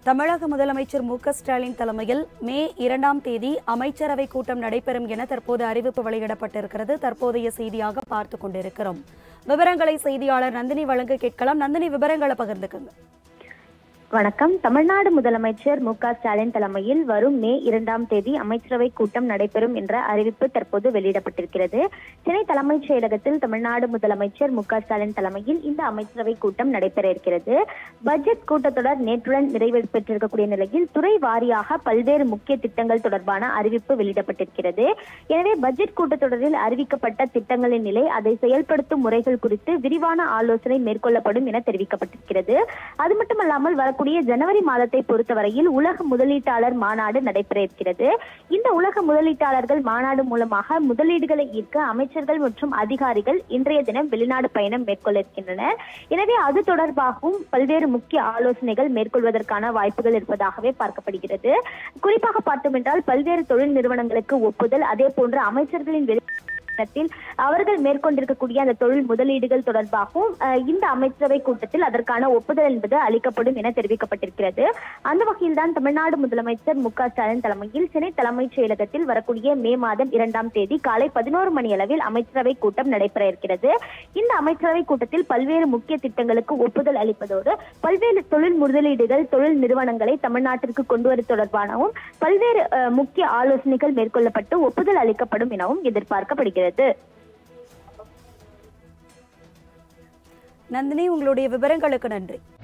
தமிழக முதலமைச்சர் மு க ஸ்டாலின் தலைமையில் மே இரண்டாம் தேதி அமைச்சரவை கூட்டம் நடைபெறும் என தற்போது அறிவிப்பு வெளியிடப்பட்டிருக்கிறது தற்போதைய செய்தியாக பார்த்து கொண்டிருக்கிறோம் விவரங்களை செய்தியாளர் நந்தினி வழங்க கேட்கலாம் நந்தினி விவரங்களை பகிர்ந்துக்குங்க வணக்கம் தமிழ்நாடு முதலமைச்சர் மு க ஸ்டாலின் தலைமையில் வரும் மே இரண்டாம் தேதி அமைச்சரவை கூட்டம் நடைபெறும் என்ற அறிவிப்பு தற்போது வெளியிடப்பட்டிருக்கிறது சென்னை தலைமைச் செயலகத்தில் தமிழ்நாடு முதலமைச்சர் மு க ஸ்டாலின் தலைமையில் இந்த அமைச்சரவை கூட்டம் நடைபெற இருக்கிறது பட்ஜெட் கூட்டத்தொடர் நேற்றுடன் நிறைவு பெற்றிருக்கக்கூடிய நிலையில் துறை வாரியாக பல்வேறு முக்கிய திட்டங்கள் தொடர்பான அறிவிப்பு வெளியிடப்பட்டிருக்கிறது எனவே பட்ஜெட் கூட்டத்தொடரில் அறிவிக்கப்பட்ட திட்டங்களின் நிலை அதை செயல்படுத்தும் முறைகள் குறித்து விரிவான ஆலோசனை மேற்கொள்ளப்படும் என தெரிவிக்கப்பட்டிருக்கிறது அது மட்டுமல்லாமல் வரக்கூடிய ஜனவரி மாதத்தை பொறுத்தவரையில் உலக முதலீட்டாளர் மாநாடு நடைபெற இருக்கிறது இந்த உலக முதலீட்டாளர்கள் மாநாடு மூலமாக முதலீடுகளை ஈர்க்க அமைச்சர்கள் மற்றும் அதிகாரிகள் இன்றைய தினம் வெளிநாடு பயணம் மேற்கொள்ள இருக்கின்றனர் எனவே அது தொடர்பாகவும் பல்வேறு முக்கிய ஆலோசனைகள் மேற்கொள்வதற்கான வாய்ப்புகள் இருப்பதாகவே பார்க்கப்படுகிறது குறிப்பாக பார்த்தோம் என்றால் பல்வேறு தொழில் நிறுவனங்களுக்கு ஒப்புதல் அதே போன்று அமைச்சர்களின் வெளி கூட்டத்தில் அவர்கள் மேற்கொண்டிருக்கக்கூடிய அந்த தொழில் முதலீடுகள் தொடர்பாகவும் அஹ், இந்த அமைச்சரவை கூட்டத்தில் அதற்கான ஒப்புதல் என்பது அளிக்கப்படும் என தெரிவிக்கப்பட்டிருக்கிறது அந்த வகையில் தான் தமிழ்நாடு முதலமைச்சர் மு க ஸ்டாலின் தலைமையில் சென்னை தலைமைச் செயலகத்தில் வரக்கூடிய மே மாதம் இரண்டாம் தேதி காலை பதினோரு மணி அளவில் அமைச்சரவை கூட்டம் நடைபெற இருக்கிறது இந்த அமைச்சரவை கூட்டத்தில் பல்வேறு முக்கிய திட்டங்களுக்கு ஒப்புதல் அளிப்பதோடு பல்வேறு தொழில் முதலீடுகள் தொழில் நிறுவனங்களை தமிழ்நாட்டிற்கு கொண்டு வருவது தொடர்பானவும் பல்வேறு அஹ், முக்கிய ஆலோசனைகள் மேற்கொள்ளப்பட்டு ஒப்புதல் அளிக்கப்படும் எனவும் எதிர்பார்க்கப்படுகிறது நந்தினி உங்களுடைய விவரங்களுக்கு நன்றி